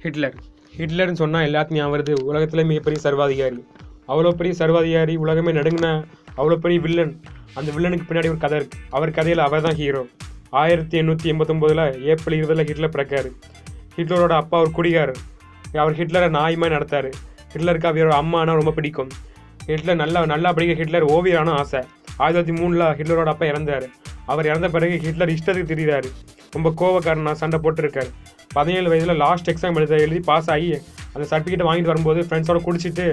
Hitler ஹிட்லர்னு சொன்னால் எல்லாத்துக்கும் ஞாபகம் வருது உலகத்தில் மிகப்பெரிய சர்வாதிகாரி அவ்வளோ பெரிய சர்வாதிகாரி உலகமே நடுங்கின அவ்வளோ பெரிய வில்லன் அந்த வில்லனுக்கு பின்னாடி ஒரு கதை இருக்கு அவர் கதையில் அவர் தான் ஹீரோ ஆயிரத்தி எண்ணூற்றி எண்பத்தொம்போதில் ஏப்ரல் இருபதில் ஹிட்லர் பிறக்காரு ஹிட்லரோட அப்பா ஒரு குடிகாரர் அவர் ஹிட்லரை நாயமாக நடத்தார் ஹிட்லருக்கு அவரோட அம்மானா ரொம்ப பிடிக்கும் ஹிட்லர் நல்லா நல்லா படிக்க ஹிட்லர் ஓவியரான ஆசை ஆயிரத்தி தொள்ளாயிரத்தி மூணில் ஹிட்லரோட அப்பா இறந்தார் அவர் இறந்த பிறகு ஹிட்லர் இஷ்டத்துக்கு திரிகிறாரு ரொம்ப கோவக்காரனா சண்டை போட்டுருக்காரு பதினேழு வயதில் லாஸ்ட் எக்ஸாம் எழுத எழுதி பாஸ் ஆகி அந்த சர்டிஃபிகேட் வாங்கிட்டு வரும்போது ஃப்ரெண்ட்ஸோட குடிச்சிட்டு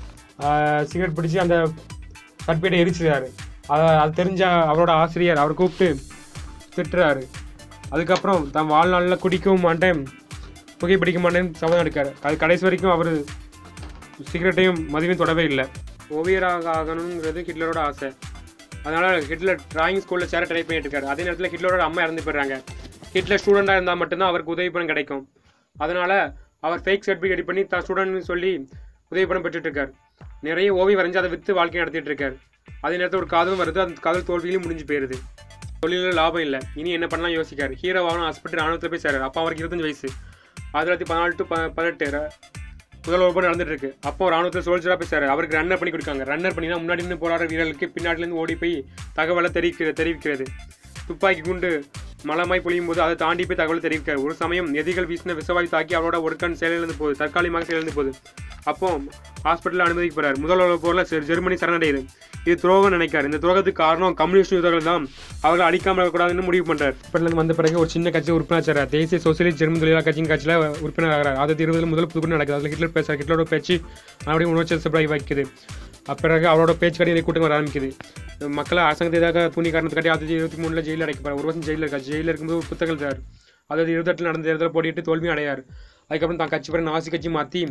சிகரெட் பிடிச்சி அந்த சர்டிஃபிகேட்டை எரிச்சிட்டாரு அதை அது தெரிஞ்ச அவரோட ஆசிரியர் அவர் கூப்பிட்டு திட்டுறாரு அதுக்கப்புறம் தன் வாழ்நாளில் குடிக்கவும் மாட்டேன் புகைப்பிடிக்க மாட்டேன்னு சபதம் எடுக்காரு அது கடைசி வரைக்கும் அவர் சிகரெட்டையும் மதுவையும் தொடவே இல்லை ஓவியராக ஆகணுங்கிறது ஹிட்லரோட ஆசை அதனால் ஹிட்லர் டிராயிங் ஸ்கூலில் சேர ட்ரை பண்ணிட்டு இருக்காரு அதே நேரத்தில் ஹிட்லரோட அம்மா இறந்து போயிடுறாங்க ஹிட்லர் ஸ்டூடெண்டாக இருந்தால் மட்டும்தான் அவருக்கு உதவி பணம் கிடைக்கும் அதனால் அவர் ஃபேக் சர்டிஃபிகேட் பண்ணி தான் ஸ்டூடெண்ட்னு சொல்லி உதவி பணம் பெற்றுட்டு இருக்காரு நிறைய ஓவியம் வரைஞ்சு அதை விற்று வாழ்க்கை நடத்திட்டு இருக்காரு அதே நேரத்தில் ஒரு காதலும் வருது அந்த காதல் தோல்வியிலும் முடிஞ்சு போயிருது தொழிலில் லாபம் இல்லை இனி என்ன பண்ணலாம் யோசிக்காரு ஹீரோ ஆகணும் ஹாஸ்பிட்டல் ராணுவத்தில் போய் சேராரு அப்போ அவருக்கு இருபத்தஞ்சு வயசு ஆயிரத்தி தொள்ளாயிரத்தி பதினாலு டு ப பதினெட்டு ர- முதல் ஒருபடி நடந்துட்டு இருக்கு அப்போ ராணுவத்தில் சோல்ஜராக போய் சேராரு அவருக்கு ரன்னர் பண்ணி கொடுக்காங்க ரன்னர் பண்ணினா முன்னாடி நின்று போராடுற வீரர்களுக்கு பின்னாடிலேருந்து ஓடி போய் தகவலை தெரிவிக்கிறது தெரிவிக்கிறது துப்பாக்கி குண்டு மலமாய் பொழியும் போது அதை தாண்டி போய் தகவல் தெரிவிக்கிறார் ஒரு சமயம் எதிரிகள் வீசின விஷவாயு தாக்கி அவரோட ஒரு கண் செயலிழந்து போகுது தற்காலிகமாக செயலிழந்து போகுது அப்போ ஹாஸ்பிட்டலில் அனுமதிக்கப்படுறார் முதல் உலகப் போரில் ஜெர்- ஜெர்மனி சரணடையுது இது துரோகம் நினைக்காரு இந்த துரோகத்துக்கு காரணம் கம்யூனிஸ்ட் யூதர்கள் தான் அவர்கள் அடிக்காமல் இருக்கக்கூடாதுன்னு முடிவு பண்றார் ஹாஸ்பிட்டலுக்கு வந்த பிறகு ஒரு சின்ன கட்சி உறுப்பினர் சேரார் தேசிய சோசியலிஸ்ட் ஜெர்மன் தொழிலாளர் கட்சியின் கட்சியில் உறுப்பினர் ஆகிறார் ஆயிரத்தி இருபதுல முதல் புதுக்குடி நடக்குது அதில் ஹிட்லர் பேசுறார் ஹிட்லரோட பேச்சு மறுபடியும் உணர்ச்சி வைக்குது பிறகு அவரோட பேச்சு கடையில் கூட்டம் வர ஆரம்பிக்குது மக்களை அரசாங்கத்தை எதாக தூணி காரணத்தை காட்டி ஆயிரத்தி இருபத்தி மூணில் ஜெயிலில் அடைக்கப்படுறார் ஒரு வருஷம் ஜெயிலில் இருக்கார் ஜெயிலில் இருக்கும்போது ஒரு புத்தகம் எழுதுறாரு அதாவது இருபத்தெட்டில் நடந்த தேர்தலில் போட்டிட்டு தோல்வியும் அடையார் அதுக்கப்புறம் தான் கட்சி பிறகு நாசி கட்சி மாற்றி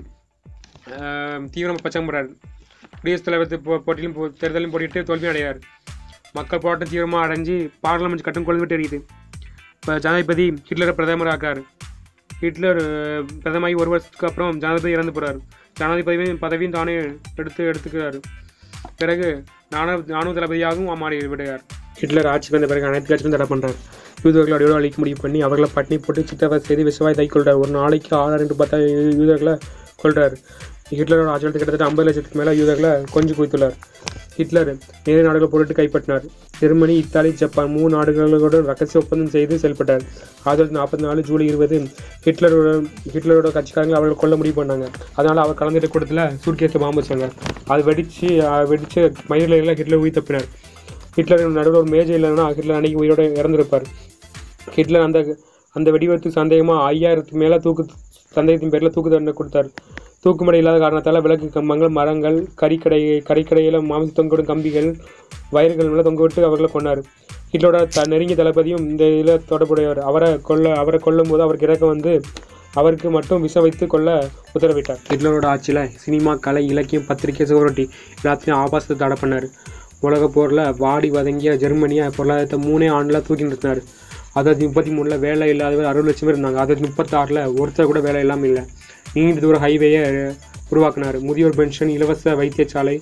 தீவிரமாக பச்சம் போடுறாரு குடியரசுத் தலைவர் போ- போட்டியிலும் போ- தேர்தலிலும் போட்டிட்டு தோல்வி அடையார் மக்கள் போராட்டம் தீவிரமாக அடைஞ்சு பார்லமெண்ட் கட்டும் கொழுந்து எரியுது இப்போ ஜனாதிபதி ஹிட்லரை பிரதமர் ஆக்காரு ஹிட்லர் அஹ், பிரதமாகி ஒரு வருஷத்துக்கு அப்புறம் ஜனாதிபதி இறந்து போகிறார் ஜனாதிபதியும் பதவியும் தானே எடுத்து எடுத்துக்கிறாரு பிறகு ராணுவ ராணுவ தளபதியாகவும் மாறி விடுகிறார் ஹிட்லர் ஆட்சிக்கு வந்த பிறகு அனைத்து கட்சியும் தடை பண்ணுறார் யூதர்களை அடியோடு அழிக்க முடிவு பண்ணி அவர்களை பட்டினி போட்டு சித்தவ செய்து விஷவாய் தை கொள்றார் ஒரு நாளைக்கு ஆறாயிரம் டு பத்தாயிரம் யூதர்களை கொள்றார் ஹிட்லரோட ஆட்சியில் கிட்டத்தட்ட ஐம்பது லட்சத்துக்கு மேலே யூதர்களை கொஞ்சம் குவித்துள்ளார் ஹிட்லர் நிறைய நாடுகளை பொருட்டு கைப்பற்றினார் ஜெர்மனி இத்தாலி ஜப்பான் மூணு நாடுகளோடு ரகசிய ஒப்பந்தம் செய்து செயல்பட்டார் ஆயிரத்தி தொள்ளாயிரத்தி நாற்பத்தி நாலு ஜூலை இருபது ஹிட்லரோட ஹிட்லரோட கட்சிக்காரங்களை அவர்கள் கொல்ல முடிவு பண்ணாங்க அதனால் அவர் கலந்துட்ட கூட்டத்தில் சூட்கேஸில் பாம்பு வச்சாங்க அது வெடிச்சு அஹ், வெடிச்சு மயிரில் ஹிட்லர் உயிர் தப்பினார் ஹிட்லர் நடுவில் ஒரு மேஜை இல்லைன்னா ஹிட்லர் அன்னைக்கு உயிரோட இறந்திருப்பார் ஹிட்லர் அந்த அந்த வெடிவிபத்து சந்தேகமாக ஐயாயிரத்துக்கு மேலே தூக்கு சந்தேகத்தின் பேரில் தூக்கு தண்டனை கொடுத்தார் தூக்குமடை இல்லாத காரணத்தால் விளக்கு கம்பங்கள் மரங்கள் கறிக்கடை கறிக்கடையில் மாமிசம் தொங்கிவிடும் கம்பிகள் வயர்கள் மேலே தொங்க விட்டு அவர்களை கொண்டார் ஹிட்லரோட த நெருங்கிய தளபதியும் இந்த இதில் தொடர்புடையவர் அவரை கொல்ல அவரை கொல்லும் போது அவருக்கு இறக்கம் வந்து அவருக்கு மட்டும் விஷ வைத்து கொள்ள உத்தரவிட்டார் ஹிட்லரோட ஆட்சியில் சினிமா கலை இலக்கியம் பத்திரிகை சுவரொட்டி எல்லாத்தையும் ஆபாசத்தை தடை பண்ணார் உலக போரில் வாடி வதங்கிய ஜெர்மனியை பொருளாதாரத்தை மூணே ஆண்டில் தூக்கி நிறுத்தினார் அதாவது முப்பத்தி மூணில் வேலை இல்லாதவர் அறுபது லட்சம் பேர் இருந்தாங்க அதாவது முப்பத்தாறில் ஒருத்தர் கூட வேலை இல்லாமல் இல்லை நீண்ட தூர ஹைவேயை உருவாக்குனார் முதியோர் பென்ஷன் இலவச வைத்தியசாலை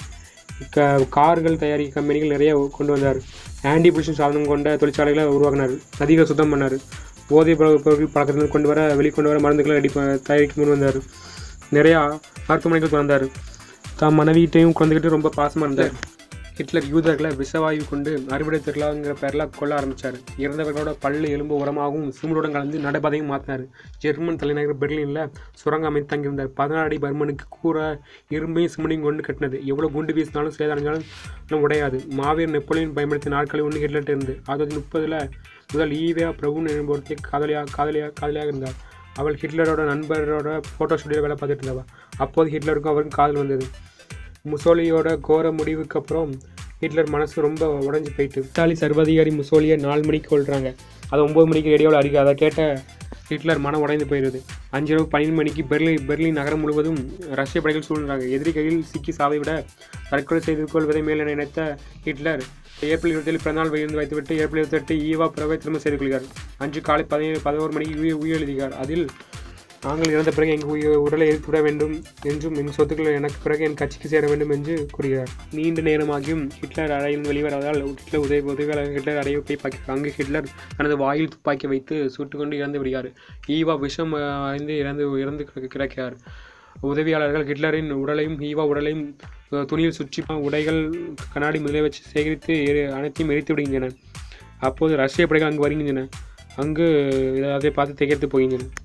க கார்கள் தயாரிக்க கம்பெனிகள் நிறைய கொண்டு வந்தார் ஆன்டி பொல்யூஷன் சாதனம் கொண்ட தொழிற்சாலைகளை உருவாக்கினார் நதிகளை சுத்தம் பண்ணார் போதைப் பொருள் பொருட்கள் பழக்கத்திலிருந்து கொண்டு வர வெளிக்கொண்டு வர மருந்துகளை ரெடி ப- தயாரிக்க முன் வந்தார் நிறையா மருத்துவமனைகள் திறந்தார் தான் மனைவிட்டையும் குழந்தைகிட்டையும் ரொம்ப பாசமாக இருந்தார் ஹிட்லர் யூதர்களை விஷவாயு கொண்டு அறுவடை திருவிழாங்கிற பேரில் கொல்ல ஆரம்பித்தார் இறந்தவர்களோட பல்லு எலும்பு உரமாகவும் சிமுடன் கலந்து நடைபாதையும் மாற்றினார் ஜெர்மன் தலைநகர் பெர்லினில் சுரங்கம் அமைத்து தங்கியிருந்தார் பதினாறு அடி பர்மனுக்கு கூரை இரும்பையும் சிமெண்டையும் கொண்டு கட்டினது எவ்வளோ குண்டு வீசினாலும் சேதடைஞ்சாலும் இன்னும் உடையாது மாவீரர் நெப்போலியன் பயன்படுத்திய நாட்களில் ஒன்று ஹிட்லர்ட்ட இருந்து ஆயிரத்தி முப்பதில் முதல் ஈவே பிரபுன் என்பவர்த்தை காதலியாக காதலியாக காதலியாக இருந்தார் அவள் ஹிட்லரோட நண்பரோட ஃபோட்டோ ஸ்டுடியோ வேலை பார்த்துட்டு இருந்தவா அப்போது ஹிட்லருக்கும் அவருக்கும் காதல் வந்தது முசோலியோட கோர முடிவுக்கு அப்புறம் ஹிட்லர் மனசு ரொம்ப உடஞ்சி போயிட்டு இத்தாலி சர்வாதிகாரி முசோலியை நாலு மணிக்கு கொள்றாங்க அதை ஒம்பது மணிக்கு ரேடியோவில் அறிக்கை அதை கேட்ட ஹிட்லர் மனம் உடைந்து போயிடுது அஞ்சு இரவு பன்னெண்டு மணிக்கு பெர்லின் பெர்லின் நகரம் முழுவதும் ரஷ்ய படைகள் சூழ்நிறாங்க எதிரி கையில் சிக்கி சாவை விட தற்கொலை செய்து கொள்வதை மேல் நினைத்த ஹிட்லர் ஏப்ரல் இருபத்தேழு பிறந்தநாள் விருந்து வைத்துவிட்டு ஏப்ரல் இருபத்தெட்டு ஈவா பிறவை திரும்ப செய்து கொள்கிறார் அன்று காலை பதினேழு பதினோரு மணிக்கு உயிர் உயிர் எழுதுகிறார் அதில் நாங்கள் இறந்த பிறகு எங்கள் உயிர் உடலை எரித்து விட வேண்டும் என்றும் என் சொத்துக்கள் எனக்கு பிறகு என் கட்சிக்கு சேர வேண்டும் என்று கூறுகிறார் நீண்ட நேரமாகியும் ஹிட்லர் அறையில் வெளிவராதால் ஹிட்லர் உதவி உதவியாளர் ஹிட்லர் அறையை போய் பார்க்கிறார் அங்கு ஹிட்லர் தனது வாயில் துப்பாக்கி வைத்து சுட்டுக்கொண்டு இறந்து விடுகிறார் ஈவா விஷம் அஹ், அறிந்து இறந்து இறந்து கிடக்க- கிடக்கிறார் உதவியாளர்கள் ஹிட்லரின் உடலையும் ஈவா உடலையும் அஹ், துணியில் சுற்றி உடைகள் கண்ணாடி முதலிய வச்சு சேகரித்து எரி- அனைத்தையும் எரித்து விடுகின்றன அப்போது ரஷ்ய படைகள் அங்கு வருகின்றன அங்கு அதை பார்த்து திகைத்து போகின்றன